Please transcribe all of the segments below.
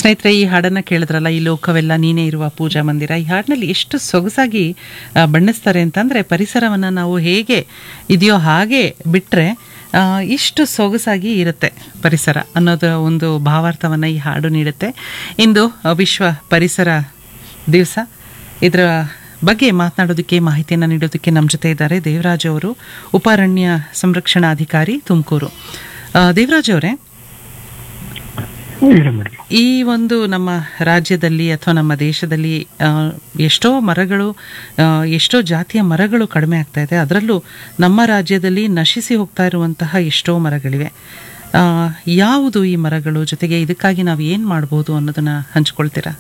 ಸ್ನೇಹಿತರೆ ಈ ಹಾಡನ್ನ ಕೇಳಿದ್ರಲ್ಲ ಈ ಲೋಕವೆಲ್ಲ ನೀನೇ ಇರುವ ಪೂಜಾ ಮಂದಿರ ಈ ಹಾಡಿನಲ್ಲಿ ಎಷ್ಟು ಸೊಗಸಾಗಿ ಆ, ಬಣ್ಣಿಸ್ತಾರೆ ಅಂತಂದ್ರೆ ಪರಿಸರವನ್ನ ನಾವು ಹೇಗೆ ಇದೆಯೋ ಹಾಗೆ ಬಿಟ್ರೆ ಆ, ಇಷ್ಟು ಸೊಗಸಾಗಿ ಇರುತ್ತೆ ಪರಿಸರ ಅನ್ನೋದು ಒಂದು ಭಾವಾರ್ಥವನ್ನ ಈ ಹಾಡು ನೀಡುತ್ತೆ ಇಂದು ಆ, ವಿಶ್ವ ಪರಿಸರ ದಿವಸ ಇದರ ಬಗ್ಗೆ ಮಾತನಾಡೋದಕ್ಕೆ ಮಾಹಿತಿಯನ್ನು ನೀಡೋದಕ್ಕೆ ನಮ್ಮ ಜೊತೆ ಇದ್ದಾರೆ ದೇವರಾಜ್ ಅವರು ಉಪಾರಣ್ಯ ಸಂರಕ್ಷಣಾಧಿಕಾರಿ ತುಮಕೂರು ಆ, ದೇವರಾಜ್ ಅವರೇ ಹೇಳಿ ಮೇಡಮ್ ಈ ಒಂದು ನಮ್ಮ ರಾಜ್ಯದಲ್ಲಿ ಅಥವಾ ನಮ್ಮ ದೇಶದಲ್ಲಿ ಆ, ಎಷ್ಟೋ ಮರಗಳು ಆ, ಎಷ್ಟೋ ಜಾತಿಯ ಮರಗಳು ಕಡಿಮೆ ಆಗ್ತಾ ಇದೆ ಅದರಲ್ಲೂ ನಮ್ಮ ರಾಜ್ಯದಲ್ಲಿ ನಶಿಸಿ ಹೋಗ್ತಾ ಇರುವಂತಹ ಎಷ್ಟೋ ಮರಗಳಿವೆ ಆ, ಯಾವುದು ಈ ಮರಗಳು ಜೊತೆಗೆ ಇದಕ್ಕಾಗಿ ನಾವು ಏನು ಮಾಡ್ಬೋದು ಅನ್ನೋದನ್ನ ಹಂಚ್ಕೊಳ್ತೀರಾ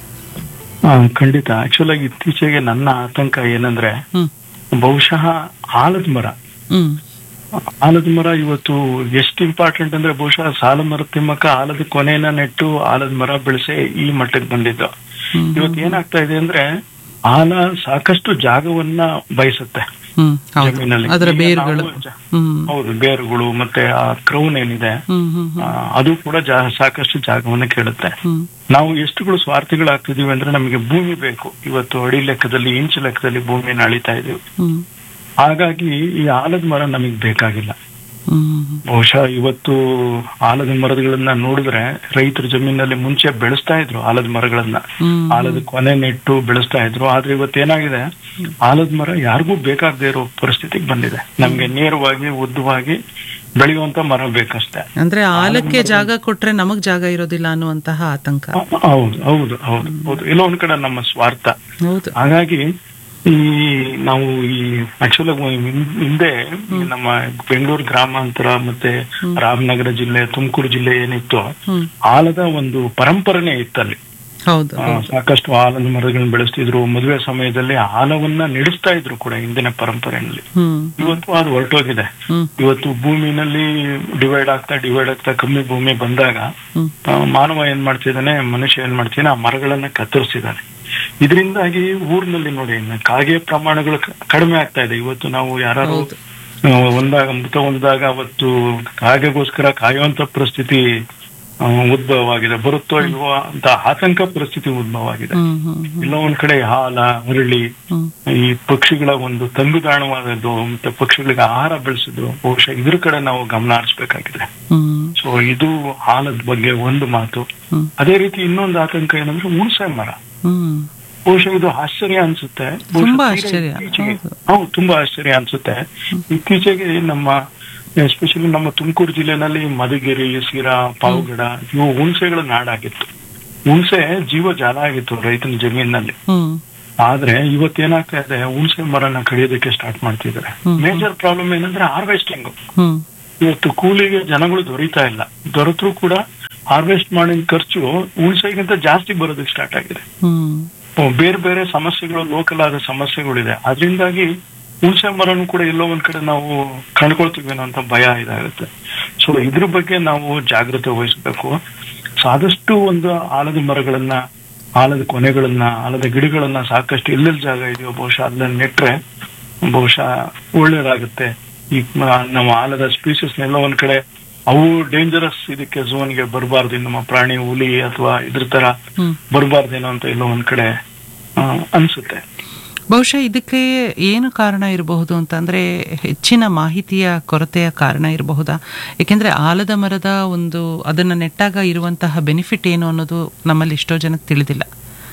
ಆ, ಖಂಡಿತ ಆಕ್ಚುಲ್ ಆಗಿ ಇತ್ತೀಚೆಗೆ ನನ್ನ ಆತಂಕ ಏನಂದ್ರೆ ಹ್ಮ್ ಬಹುಶಃ ಆಲದ ಮರ ಹ್ಮ್ ಆಲದ ಮರ ಇವತ್ತು ಎಷ್ಟು ಇಂಪಾರ್ಟೆಂಟ್ ಅಂದ್ರೆ ಬಹುಶಃ ಸಾಲ ಮರ ತಿಮ್ಮಕ್ಕ ಆಲದ ಕೊನೆಯನ್ನ ನೆಟ್ಟು ಆಲದ ಮರ ಬೆಳೆಸೆ ಈ ಮಟ್ಟಕ್ಕೆ ಬಂದಿದ್ದು ಹ್ಮ್ ಇವತ್ತು ಏನಾಗ್ತಾ ಇದೆ ಅಂದ್ರೆ ಆಲ ಸಾಕಷ್ಟು ಜಾಗವನ್ನ ಬಯಸುತ್ತೆ ಹ್ಮ್ ಹೌದು ಜಮೀನಲ್ಲಿ ಅದರ ಈಗ ಬೇರುಗಳು ನಾವು ಜ- ಹ್ಮ್ ಹೌದು ಬೇರುಗಳು ಮತ್ತೆ ಆ ಕ್ರೌನ್ ಏನಿದೆ ಹ್ಮ್ ಹ್ಮ್ ಆ, ಅದು ಕೂಡ ಜಾ- ಸಾಕಷ್ಟು ಜಾಗವನ್ನ ಕೇಳುತ್ತೆ ಹ್ಮ್ ನಾವು ಎಷ್ಟುಗಳು ಸ್ವಾರ್ಥಿಗಳಾಗ್ತಿದೀವಿ ಅಂದ್ರೆ ನಮಗೆ ಭೂಮಿ ಬೇಕು ಇವತ್ತು ಅಡಿ ಲೆಕ್ಕದಲ್ಲಿ ಇಂಚು ಲೆಕ್ಕದಲ್ಲಿ ಭೂಮಿನ ಅಳಿತಾ ಇದೀವಿ ಹ್ಮ್ ಹಾಗಾಗಿ ಈ ಆಲದ ಮರ ನಮಗೆ ಬೇಕಾಗಿಲ್ಲ ಹ್ಮ್ ಬಹುಶಃ ಇವತ್ತು ಆಲದ ಮರಗಳನ್ನ ನೋಡಿದ್ರೆ ರೈತರ ಜಮೀನಲ್ಲಿ ಮುಂಚೆ ಬೆಳೆಸ್ತಾ ಇದ್ರು ಆಲದ ಮರಗಳನ್ನ ಹ್ಮ್ ಆಲದ ಕೊನೆ ನೆಟ್ಟು ಬೆಳೆಸ್ತಾ ಇದ್ರು ಆದ್ರೆ ಇವತ್ತು ಏನಾಗಿದೆ ಆಲದ ಮರ ಯಾರಿಗೂ ಬೇಕಾಗದೇ ಇರೋ ಪರಿಸ್ಥಿತಿಗೆ ಬಂದಿದೆ ನಮ್ಗೆ ನೇರವಾಗಿ ಉದ್ದವಾಗಿ ಬೆಳೆಯುವಂತ ಮರ ಬೇಕಷ್ಟೇ ಅಂದ್ರೆ ಆಲಕ್ಕೆ ಜಾಗ ಕೊಟ್ರೆ ನಮಗ್ ಜಾಗ ಇರೋದಿಲ್ಲ ಅನ್ನುವಂತಹ ಆತಂಕ ಹೌದು ಹೌದು ಹೌದು ಹೌದು ಎಲ್ಲೋ ಒಂದ್ ಕಡೆ ನಮ್ಮ ಸ್ವಾರ್ಥ ಹೌದು ಹಾಗಾಗಿ ಈ ನಾವು ಈ ಆಕ್ಚುಲ್ ಹಿಂದೆ ಈ ನಮ್ಮ ಬೆಂಗಳೂರು ಗ್ರಾಮಾಂತರ ಮತ್ತೆ ರಾಮನಗರ ಜಿಲ್ಲೆ ತುಮಕೂರು ಜಿಲ್ಲೆ ಏನಿತ್ತು ಹ್ಮ್ ಆಲದ ಒಂದು ಪರಂಪರೆನೇ ಇತ್ತಲ್ಲಿ ಹೌದು ಆ, ಸಾಕಷ್ಟು ಆಲದ ಮರಗಳನ್ನ ಬೆಳೆಸ್ತಿದ್ರು ಮದುವೆ ಸಮಯದಲ್ಲಿ ಆಲವನ್ನ ನಡೆಸ್ತಾ ಇದ್ರು ಕೂಡ ಹಿಂದಿನ ಪರಂಪರೆಯಲ್ಲಿ ಹ್ಮ್ ಇವತ್ತು ಅದು ಹೊರಟೋಗಿದೆ ಹ್ಮ್ ಇವತ್ತು ಭೂಮಿನಲ್ಲಿ ಡಿವೈಡ್ ಆಗ್ತಾ ಡಿವೈಡ್ ಆಗ್ತಾ ಕಮ್ಮಿ ಭೂಮಿ ಬಂದಾಗ ಹ್ಮ್ ಆ, ಮಾನವ ಏನ್ ಮಾಡ್ತಿದ್ದಾನೆ ಮನುಷ್ಯ ಏನ್ ಮಾಡ್ತಿದ್ದಾನೆ ಆ ಮರಗಳನ್ನ ಕತ್ತರಿಸಿದ್ದಾನೆ ಇದರಿಂದಾಗಿ ಊರಿನಲ್ಲಿ ನೋಡಿ ಕಾಗೆ ಪ್ರಮಾಣಗಳು ಕ- ಕಡಿಮೆ ಆಗ್ತಾ ಇದೆ ಇವತ್ತು ನಾವು ಯಾರು ಹೌದು. ಒಂದಾಗ ಮೃತ ಹೊಂದಾಗ ಅವತ್ತು ಕಾಗೆಗೋಸ್ಕರ ಕಾಯುವಂತ ಪರಿಸ್ಥಿತಿ ಆ, ಉದ್ಭವವಾಗಿದೆ ಬರುತ್ತೋ ಇಲ್ವೋ ಅಂತ ಆತಂಕ ಪರಿಸ್ಥಿತಿ ಉದ್ಭವವಾಗಿದೆ ಹ್ಮ್ ಹ್ಮ್ ಹ್ಮ್ ಎಲ್ಲೋ ಒಂದ್ ಕಡೆ ಹಾಲ ಹುರುಳಿ ಹ್ಮ್ ಈ ಪಕ್ಷಿಗಳ ಒಂದು ತಂಗುದಾಣವಾದದ್ದು ಮತ್ತೆ ಪಕ್ಷಿಗಳಿಗೆ ಆಹಾರ ಬೆಳೆಸಿದ್ರು ಬಹುಶಃ ಇದ್ರ ಕಡೆ ನಾವು ಗಮನ ಹರಿಸ್ಬೇಕಾಗಿದೆ ಹ್ಮ್ ಸೊ ಇದು ಹಾಲದ ಬಗ್ಗೆ ಒಂದು ಮಾತು ಹ್ಮ್ ಅದೇ ರೀತಿ ಇನ್ನೊಂದು ಆತಂಕ ಏನಂದ್ರೆ ಹುಣಸೆ ಮರ ಹ್ಮ್ ಬಹುಶಃ ಇದು ಆಶ್ಚರ್ಯ ಅನ್ಸುತ್ತೆ ಬಹುಶಃ ತುಂಬಾ ತೀರಾ ಆಶ್ಚರ್ಯ, ಇತ್ತೀಚೆಗೆ- ಹೌದು. ಹೌದು ತುಂಬಾ ಆಶ್ಚರ್ಯ ಅನ್ಸುತ್ತೆ ಇತ್ತೀಚೆಗೆ ನಮ್ಮ ಎಸ್ಪೆಷಲಿ ನಮ್ಮ ತುಮಕೂರು ಜಿಲ್ಲೆನಲ್ಲಿ ಮಧುಗಿರಿ ಸಿರಾ ಪಾವಗಡ ಇವು ಹುಣಸೆಗಳ ನಾಡಾಗಿತ್ತು ಹುಣಸೆ ಜೀವ ಜಾಲ ಆಗಿತ್ತು ರೈತನ ಜಮೀನಿನಲ್ಲಿ ಹ್ಮ್ ಆದ್ರೆ ಇವತ್ತೇನಾಗ್ತಾ ಇದೆ ಹುಣಸೆ ಮರನ ಕಡಿಯೋದಕ್ಕೆ ಸ್ಟಾರ್ಟ್ ಮಾಡ್ತಿದ್ದಾರೆ ಹ್ಮ್. ಮೇಜರ್ ಪ್ರಾಬ್ಲಮ್ ಏನಂದ್ರೆ ಹಾರ್ವೆಸ್ಟಿಂಗ್ ಹ್ಮ್ ಇವತ್ತು ಕೂಲಿಗೆ ಜನಗಳು ದೊರೀತಾ ಇಲ್ಲ ದೊರೆತರೂ ಕೂಡ ಹಾರ್ವೆಸ್ಟ್ ಮಾಡಿದ ಖರ್ಚು ಹುಣಸೆಗಿಂತ ಜಾಸ್ತಿ ಬರೋದಕ್ಕೆ ಸ್ಟಾರ್ಟ್ ಆಗಿದೆ ಹ್ಮ್ ಅಹ್ ಬೇರೆ ಬೇರೆ ಸಮಸ್ಯೆಗಳು ಲೋಕಲ್ ಆದ ಸಮಸ್ಯೆಗಳಿದೆ ಅದರಿಂದಾಗಿ ಹುಣಸೆ ಮರನು ಕೂಡ ಎಲ್ಲೋ ಒಂದ್ ಕಡೆ ನಾವು ಕಳ್ಕೊಳ್ತೀವಿ ಅನ್ನೋ ಅಂತ ಭಯ ಇದಾಗುತ್ತೆ ಸೊ ಇದ್ರ ಬಗ್ಗೆ ನಾವು ಜಾಗ್ರತೆ ವಹಿಸ್ಬೇಕು ಸೊ ಆದಷ್ಟು ಒಂದು ಆಲದ ಮರಗಳನ್ನ ಆಲದ ಕೊನೆಗಳನ್ನ ಆಲದ ಗಿಡಗಳನ್ನ ಸಾಕಷ್ಟು ಎಲ್ಲೆಲ್ಲಿ ಜಾಗ ಇದೆಯೋ ಬಹುಶಃ ಅದನ್ನ ನೆಟ್ರೆ ಬಹುಶಃ ಒಳ್ಳೇದಾಗುತ್ತೆ ಈ ಮ- ನಮ್ಮ ಆಲದ ಸ್ಪೀಸಸ್ ಎಲ್ಲ ಒಂದ್ ಕಡೆ ಅವು ಡೇಂಜರಸ್ ಇದಕ್ಕೆ ಝೋನ್ಗೆ ಬರಬಾರ್ದು ನಮ್ಮ ಪ್ರಾಣಿ ಹುಲಿ ಅಥವಾ ಇದ್ರ ತರ ಹ್ಮ್ ಬರಬಾರ್ದೇನೋ ಅಂತ ಎಲ್ಲೋ ಒಂದ್ ಕಡೆ ಆ, ಅನ್ಸುತ್ತೆ ಬಹುಶಃ ಇದಕ್ಕೆ ಏನು ಕಾರಣ ಇರಬಹುದು ಅಂತಂದ್ರೆ ಹೆಚ್ಚಿನ ಮಾಹಿತಿಯ ಕೊರತೆಯ ಕಾರಣ ಇರಬಹುದಾ ಏಕೆಂದ್ರೆ ಆಲದ ಮರದ ಒಂದು ಅದನ್ನ ನೆಟ್ಟಾಗ ಇರುವಂತಹ ಬೆನಿಫಿಟ್ ಏನು ಅನ್ನೋದು ನಮ್ಮಲ್ಲಿ ಎಷ್ಟೋ ಜನಕ್ಕೆ ತಿಳಿದಿಲ್ಲ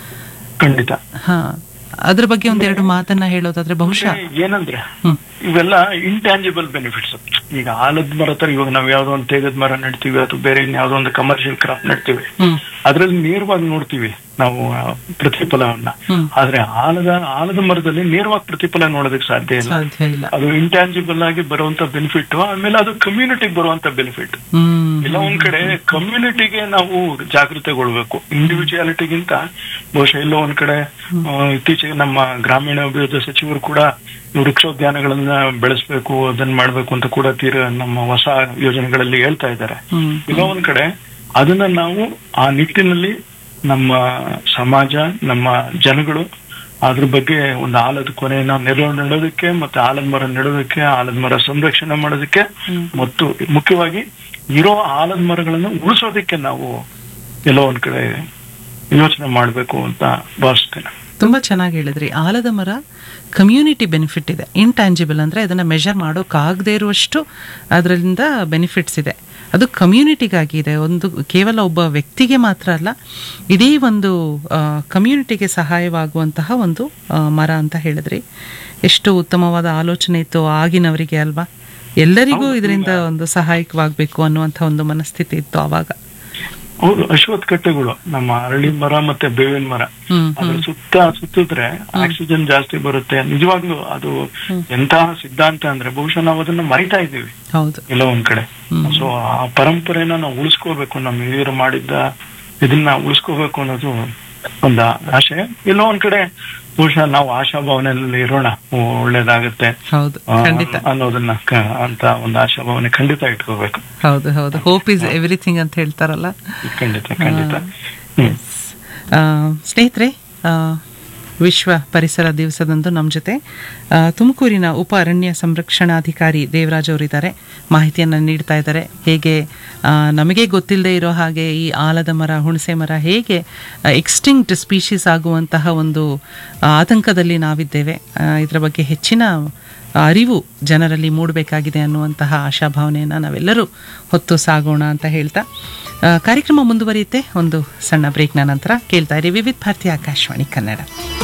ಖಂಡಿತ ಹಾ ಅದ್ರ ಬಗ್ಗೆ ಒಂದೆರಡು ಮಾತನ್ನ ಹೇಳೋದಾದ್ರೆ ಬಹುಶಃ ಏನಂದ್ರೆ ಹ್ಮ್ ಇವೆಲ್ಲ ಇಂಟ್ಯಾಂಜಿಬಲ್ ಬೆನಿಫಿಟ್ಸ್ ಈಗ ಆಲದ ಮರ ತರ ಇವಾಗ ನಾವ್ ಯಾವ್ದೋ ಒಂದು ತೇಗದ ಮರ ನೆಡ್ತೀವಿ ಅಥವಾ ಬೇರೆ ಇನ್ ಯಾವ್ದೋ ಒಂದು ಕಮರ್ಷಿಯಲ್ ಕ್ರಾಪ್ ನೆಡ್ತೀವಿ ಹ್ಮ್ ಅದ್ರಲ್ಲಿ ನೇರವಾಗಿ ನೋಡ್ತೀವಿ ನಾವು ಆ, ಪ್ರತಿಫಲವನ್ನ ಹ್ಮ್ ಆದ್ರೆ ಆಲದ ಆಲದ ಮರದಲ್ಲಿ ನೇರವಾಗಿ ಪ್ರತಿಫಲ ನೋಡೋದಕ್ಕೆ ಸಾಧ್ಯ ಇಲ್ಲ ಸಾಧ್ಯ ಇಲ್ಲ ಅದು ಇಂಟ್ಯಾಂಜಿಬಲ್ ಆಗಿ ಬರುವಂತ ಬೆನಿಫಿಟ್ ಆಮೇಲೆ ಅದು ಕಮ್ಯುನಿಟಿಗೆ ಬರುವಂತ ಬೆನಿಫಿಟ್ ಹ್ಮ್ ಇಲ್ಲ ಒಂದ್ ಕಡೆ ಕಮ್ಯುನಿಟಿಗೆ ನಾವು ಜಾಗೃತೆಗೊಳ್ಬೇಕು ಇಂಡಿವಿಜುವಾಲಿಟಿಗಿಂತ ಬಹುಶಃ ಎಲ್ಲೋ ಒಂದ್ ಕಡೆ ಆ, ಇತ್ತೀಚೆಗೆ ನಮ್ಮ ಗ್ರಾಮೀಣ ಅಭಿವೃದ್ಧಿ ಸಚಿವರು ಕೂಡ ವೃಕ್ಷೋದ್ಯಾನಗಳನ್ನ ಬೆಳೆಸ್ಬೇಕು ಅದನ್ನ ಮಾಡ್ಬೇಕು ಅಂತ ಕೂಡ ತೀರ ನಮ್ಮ ಹೊಸ ಯೋಜನೆಗಳಲ್ಲಿ ಹೇಳ್ತಾ ಇದ್ದಾರೆ ಹ್ಮ್ ಇಲ್ಲ ಒಂದ್ ಕಡೆ ಅದನ್ನ ನಾವು ಆ ನಿಟ್ಟಿನಲ್ಲಿ ನಮ್ಮ ಸಮಾಜ ನಮ್ಮ ಜನಗಳು ಅದ್ರ ಬಗ್ಗೆ ಒಂದು ಆಲದ ಕೊನೆಯನ್ನ ನೆರವು ನೆಡೋದಕ್ಕೆ ಮತ್ತೆ ಆಲದ ಮರ ನೆಡೋದಕ್ಕೆ ಆಲದ ಮರ ಸಂರಕ್ಷಣೆ ಮಾಡೋದಕ್ಕೆ ಹ್ಮ್. ಮತ್ತು ಮುಖ್ಯವಾಗಿ ಇರೋ ಆಲದ ಮರಗಳನ್ನು ಉಳಿಸೋದಕ್ಕೆ ನಾವು ಎಲ್ಲೋ ಒಂದ್ ಕಡೆ ಯೋಚನೆ ಮಾಡ್ಬೇಕು ಅಂತ ಭಾವಿಸ್ತೇನೆ ತುಂಬ ಚೆನ್ನಾಗಿ ಹೇಳಿದ್ರಿ ಆಲದ ಮರ ಕಮ್ಯುನಿಟಿ ಬೆನಿಫಿಟ್ ಇದೆ ಇಂಟ್ಯಾಂಜಿಬಲ್ ಅಂದರೆ ಅದನ್ನು ಮೆಷರ್ ಮಾಡೋಕ್ಕಾಗದೇ ಇರುವಷ್ಟು ಅದರಿಂದ ಬೆನಿಫಿಟ್ಸ್ ಇದೆ ಅದು ಕಮ್ಯುನಿಟಿಗಾಗಿ ಇದೆ ಒಂದು ಕೇವಲ ಒಬ್ಬ ವ್ಯಕ್ತಿಗೆ ಮಾತ್ರ ಅಲ್ಲ ಇಡೀ ಒಂದು ಕಮ್ಯುನಿಟಿಗೆ ಸಹಾಯವಾಗುವಂತಹ ಒಂದು ಆ, ಮರ ಅಂತ ಹೇಳಿದ್ರಿ ಎಷ್ಟು ಉತ್ತಮವಾದ ಆಲೋಚನೆ ಇತ್ತು ಆಗಿನವರಿಗೆ ಅಲ್ವಾ ಎಲ್ಲರಿಗೂ ಇದರಿಂದ ಒಂದು ಸಹಾಯಕವಾಗಬೇಕು ಅನ್ನುವಂಥ ಒಂದು ಮನಸ್ಥಿತಿ ಇತ್ತು ಆವಾಗ ಹೌದು ಅಶ್ವತ್ಥ ಕಟ್ಟೆಗಳು ನಮ್ಮ ಅರಳಿ ಮರ ಮತ್ತೆ ಬೇವಿನ ಮರ ಹ್ಮ್ ಅದ್ರ ಸುತ್ತ ಸುತ್ತಿದ್ರೆ ಆಕ್ಸಿಜನ್ ಜಾಸ್ತಿ ಬರುತ್ತೆ ನಿಜವಾಗ್ಲೂ ಅದು ಎಂತಹ ಸಿದ್ಧಾಂತ ಅಂದ್ರೆ ಬಹುಶಃ ನಾವು ಅದನ್ನ ಮರಿತಾ ಇದ್ದೀವಿ ಹೌದು ಎಲ್ಲೋ ಒಂದ್ ಕಡೆ ಸೊ ಆ ಪರಂಪರೆನ ನಾವು ಉಳಿಸ್ಕೋಬೇಕು ನಮ್ಮ ಹಿರಿಯರು ಮಾಡಿದ್ದ ಇದನ್ನ ಉಳಿಸ್ಕೋಬೇಕು ಅನ್ನೋದು ಒಂದು ಆಸೆ ಎಲ್ಲೋ ಒಂದ್ ಕಡೆ ಬಹುಶಃ ನಾವು ಆಶಾಭಾವನೆಯಲ್ಲಿ ಇರೋಣ ಒಳ್ಳೇದಾಗತ್ತೆ ಹೌದು ಆ, ಖಂಡಿತ ಅನ್ನೋದನ್ನ ಕ- ಅಂತ ಒಂದು ಆಶಾಭಾವನೆ ಖಂಡಿತ ಇಟ್ಕೋಬೇಕು ಹೌದು ಹೌದು ಹೋಪ್ ಇಸ್ ಎವ್ರಿಥಿಂಗ್ ಅಂತ ಹೇಳ್ತಾರಲ್ಲ ಖಂಡಿತ ಖಂಡಿತ ಹ್ಮ್ ಆ, ಸ್ನೇಹಿತರೆ ಆ, ವಿಶ್ವ ಪರಿಸರ ದಿವಸದಂದು ನಮ್ಮ ಜೊತೆ ಆ, ತುಮಕೂರಿನ ಉಪ ಅರಣ್ಯ ಸಂರಕ್ಷಣಾಧಿಕಾರಿ ದೇವರಾಜ್ ಅವರಿದ್ದಾರೆ ಮಾಹಿತಿಯನ್ನು ನೀಡ್ತಾ ಇದ್ದಾರೆ ಹೇಗೆ ಆ, ನಮಗೆ ಗೊತ್ತಿಲ್ಲದೆ ಇರೋ ಹಾಗೆ ಈ ಆಲದ ಮರ ಹುಣಸೆ ಮರ ಹೇಗೆ ಎಕ್ಸ್ಟಿಂಕ್ಟ್ ಸ್ಪೀಶೀಸ್ ಆಗುವಂತಹ ಒಂದು ಆತಂಕದಲ್ಲಿ ನಾವಿದ್ದೇವೆ ಆ, ಇದರ ಬಗ್ಗೆ ಹೆಚ್ಚಿನ ಅರಿವು ಜನರಲ್ಲಿ ಮೂಡಬೇಕಾಗಿದೆ ಅನ್ನುವಂತಹ ಆಶಾಭಾವನೆಯನ್ನು ನಾವೆಲ್ಲರೂ ಹೊತ್ತು ಸಾಗೋಣ ಅಂತ ಹೇಳ್ತಾ ಆ, ಕಾರ್ಯಕ್ರಮ ಮುಂದುವರಿಯುತ್ತೆ ಒಂದು ಸಣ್ಣ ಬ್ರೇಕ್ನ ನಂತರ ಕೇಳ್ತಾ ಇರಿ ವಿವಿಧ ಭಾರತಿ ಆಕಾಶವಾಣಿ ಕನ್ನಡ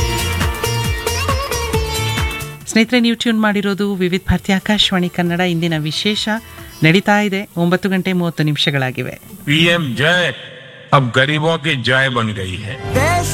ಸ್ನೇಹಿತರೆ ನೀವು ಟ್ಯೂನ್ ಮಾಡಿರೋದು ವಿವಿಧ ಭಾರತಿ ಆಕಾಶವಾಣಿ ಕನ್ನಡ ಇಂದಿನ ವಿಶೇಷ ನಡೀತಾ ಇದೆ ಒಂಬತ್ತು ಗಂಟೆ ಮೂವತ್ತು ನಿಮಿಷಗಳಾಗಿವೆ पीएम जय अब गरीबों की जय बन गई है देश